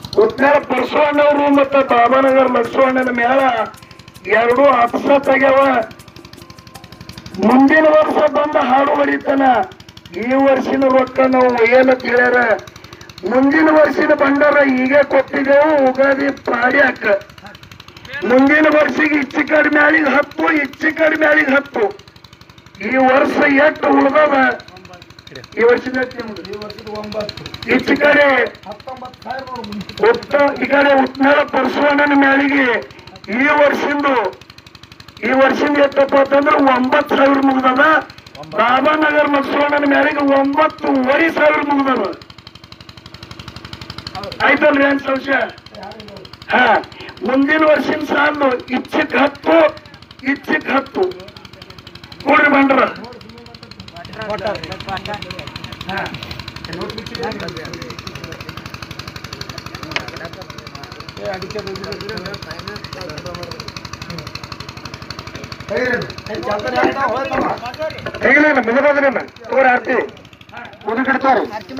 ಉತ್ತರ ಪರಶುವಣ್ಣವರು ಮತ್ತು ಬಾಬಾನಗರ್ ಲಕ್ಷ್ಮಣ್ಣನ ಮೇಳ ಎರಡೂ ಅಪ್ಸೆಟ್ ಆಗ್ಯಾವ ಮುಂದಿನ ವರ್ಷ ಬಂದ ಹಾಡು ಹೊಡಿತಾನ ಈ ವರ್ಷಿನ ರೊಕ್ಕ ನಾವು ಏನು ತಿಳಿಯಾರ ಮುಂದಿನ ವರ್ಷದ ಭಂಡಾರ ಈಗ ಕೊಟ್ಟಿದ್ದೆವು ಉಗಾದಿ ಪಾಡ್ಯಾಕ ಮುಂದಿನ ವರ್ಷಿಗೆ ಇಚ್ಚಿ ಕಡಿಮೆ ಮ್ಯಾಳಿಗೆ ಹತ್ತು ಇಚ್ಚಿ ಕಡಿಮೆ ಮ್ಯಾಳಿಗೆ ಹತ್ತು ಈ ವರ್ಷ ಎಷ್ಟು ಉಳ್ದದ ಈ ವರ್ಷದ ಎಷ್ಟ್ ನಿಮ್ದು? ಈ ವರ್ಷದ ಒಂಬತ್ತು ಈಚೆ ಕಡೆ ಹತ್ತೊಂಬತ್ತು ಸಾವಿರ ನೋಡು ಮುಂಚೆ ಉತ್ತ ಈ ಕಡೆ ಉತ್ತರ ಪರಶುವಣ್ಣನ ಮ್ಯಾಳಿಗೆ ಈ ವರ್ಷಿಂದು ಈ ವರ್ಷಿಂದ ಎಷ್ಟಪ್ಪ ಅಂತಂದ್ರೆ ಒಂಬತ್ತು ಸಾವಿರ ಮುಗ್ದದ ಬಾಬಾನಗರ್ ಲಕ್ಷ್ಮಣನ ಮ್ಯಾಳಿಗೆ ಒಂಬತ್ತುವರೆ ಸಾವಿರ ಮುಗ್ದದ ಆಯ್ತಲ್ರಿ ಏನ್ ಸಂಶಯ ಹಾ ಮುಂದಿನ ವರ್ಷಿನ ಸಾಲು ಇಚ್ಛಕ್ ಹತ್ತು ಇಚ್ಛಕ್ ಹತ್ತು ಕೂಡ್ರಿ ಬಂಡ್ರ ಹೇಗಿಲ್ಲ ಮುಗಿದ್ರೆ ತೋರಿ ಆರ್ತಿ ಮುಗಿ